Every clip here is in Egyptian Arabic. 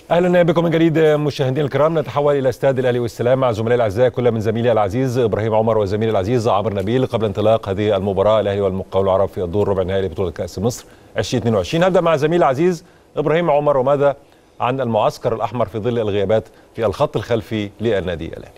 اهلا بكم من جديد مشاهدينا الكرام نتحول الى استاد الاهلي والسلام مع زملائي الاعزاء كل من زميلي العزيز ابراهيم عمر وزميلي العزيز عمرو نبيل قبل انطلاق هذه المباراه الاهلي والمقاول العرب في الدور ربع النهائي لبطوله كاس مصر 2022 هبدا مع زميلي العزيز ابراهيم عمر وماذا عن المعسكر الاحمر في ظل الغيابات في الخط الخلفي للنادي الاهلي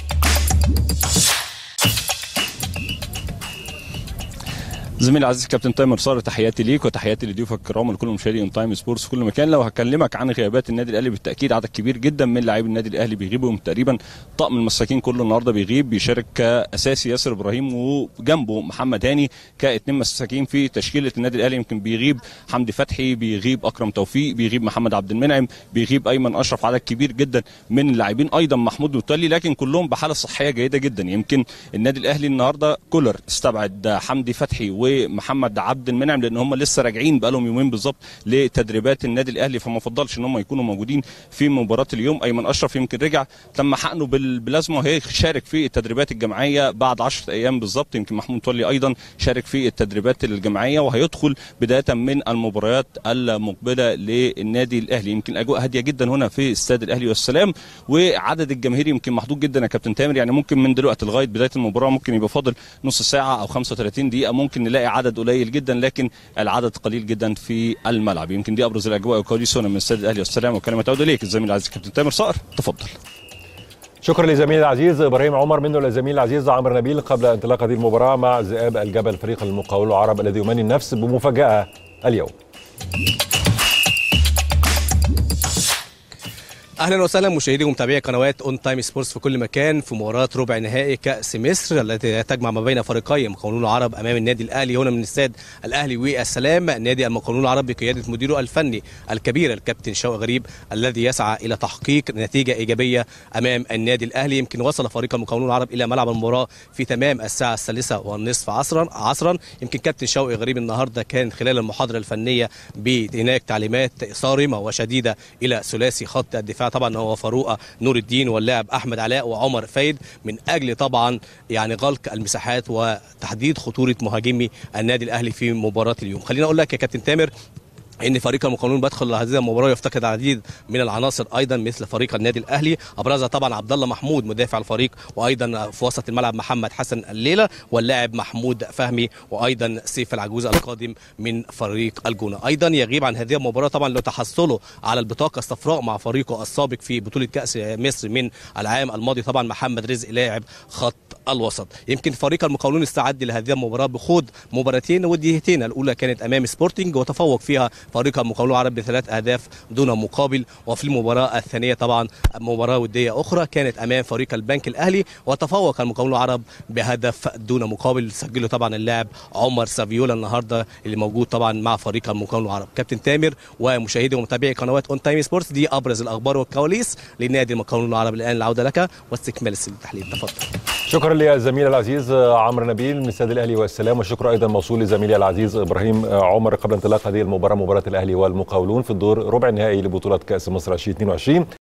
زميلي العزيز كابتن تامر صار تحياتي ليك وتحياتي لضيوفك الكرام ولكل مشاهدي اون تايم سبورتس في كل مكان لو هكلمك عن غيابات النادي الاهلي بالتاكيد عدد كبير جدا من لاعبي النادي الاهلي بيغيبوا تقريبا طقم المساكين كله النهارده بيغيب بيشارك كاساسي ياسر ابراهيم وجنبه محمد هاني كاثنين مساكين في تشكيله النادي الاهلي يمكن بيغيب حمدي فتحي بيغيب اكرم توفيق بيغيب محمد عبد المنعم بيغيب ايمن اشرف عدد كبير جدا من اللاعبين ايضا محمود متولي لكن كلهم بحاله صحيه جيده جدا يمكن النادي الاهلي النهارده كولر استبعد حمدي فتحي ومحمد عبد المنعم لان هم لسه راجعين بقالهم يومين بالظبط لتدريبات النادي الاهلي فما فضلش ان هم يكونوا موجودين في مباراه اليوم ايمن اشرف يمكن رجع تم حقنه بالبلازما وهي شارك في التدريبات الجماعيه بعد 10 ايام بالظبط يمكن محمود متولي ايضا شارك في التدريبات الجماعيه وهيدخل بدايه من المباريات المقبله للنادي الاهلي يمكن الاجواء هاديه جدا هنا في استاد الاهلي والسلام وعدد الجماهير يمكن محدود جدا يا كابتن تامر يعني ممكن من دلوقتي لغايه بدايه المباراه ممكن يبقى فاضل نص ساعه او 35 دقيقه ممكن نلاقي عدد قليل جدا لكن العدد قليل جدا في الملعب يمكن دي ابرز الاجواء والكواليس هنا من استاد الاهلي والسلام وكلمه تعود اليك الزميل العزيز كابتن تامر صقر تفضل شكرا لزميلي العزيز ابراهيم عمر منه لزميلي العزيز عمرو نبيل قبل انطلاق هذه المباراه مع ذئاب الجبل فريق المقاول العرب الذي يمني النفس بمفاجاه اليوم اهلا وسهلا مشاهدي ومتابعي قنوات اون تايم سبورتس في كل مكان في مباراه ربع نهائي كاس مصر التي تجمع ما بين فريقي مقاولون العرب امام النادي الاهلي هنا من استاد الاهلي والسلام نادي المقاولون العرب بقياده مديره الفني الكبير الكابتن شوقي غريب الذي يسعى الى تحقيق نتيجه ايجابيه امام النادي الاهلي يمكن وصل فريق المقاولون العرب الى ملعب المباراه في تمام الساعه الثالثه والنصف عصرا عصرا يمكن كابتن شوقي غريب النهارده كان خلال المحاضره الفنيه بهناك تعليمات صارمه وشديده الى ثلاثي خط الدفاع طبعا هو فاروق نور الدين واللاعب احمد علاء وعمر فايد من اجل طبعا يعني غلق المساحات وتحديد خطوره مهاجمي النادي الاهلي في مباراه اليوم خلينا اقول لك يا كابتن تامر ان فريق المقاولون بدخل هذه المباراه يفتقد العديد من العناصر ايضا مثل فريق النادي الاهلي ابرزها طبعا عبد الله محمود مدافع الفريق وايضا في وسط الملعب محمد حسن الليله واللاعب محمود فهمي وايضا سيف العجوز القادم من فريق الجونه ايضا يغيب عن هذه المباراه طبعا لتحصله على البطاقه الصفراء مع فريقه السابق في بطوله كاس مصر من العام الماضي طبعا محمد رزق لاعب خط الوسط يمكن فريق المقاولون استعد لهذه المباراه بخوض مباراتين وديتين الاولى كانت امام سبورتنج وتفوق فيها فريق المقاولون العرب بثلاث اهداف دون مقابل وفي المباراه الثانيه طبعا مباراه وديه اخرى كانت امام فريق البنك الاهلي وتفوق المقاولون العرب بهدف دون مقابل سجله طبعا اللاعب عمر سافيولا النهارده اللي موجود طبعا مع فريق المقاولون العرب كابتن تامر ومشاهدي ومتابعي قنوات اون تايم سبورتس دي ابرز الاخبار والكواليس لنادي المقاولون العرب الان العوده لك واستكمال التحليل تفضل شكرا للزميل العزيز عمرو نبيل من استاد الاهلي والسلام والشكر ايضا موصول لزميلي العزيز ابراهيم عمر قبل انطلاق هذه المباراه مباراه الاهلي والمقاولون في الدور ربع النهائي لبطوله كاس مصر 2022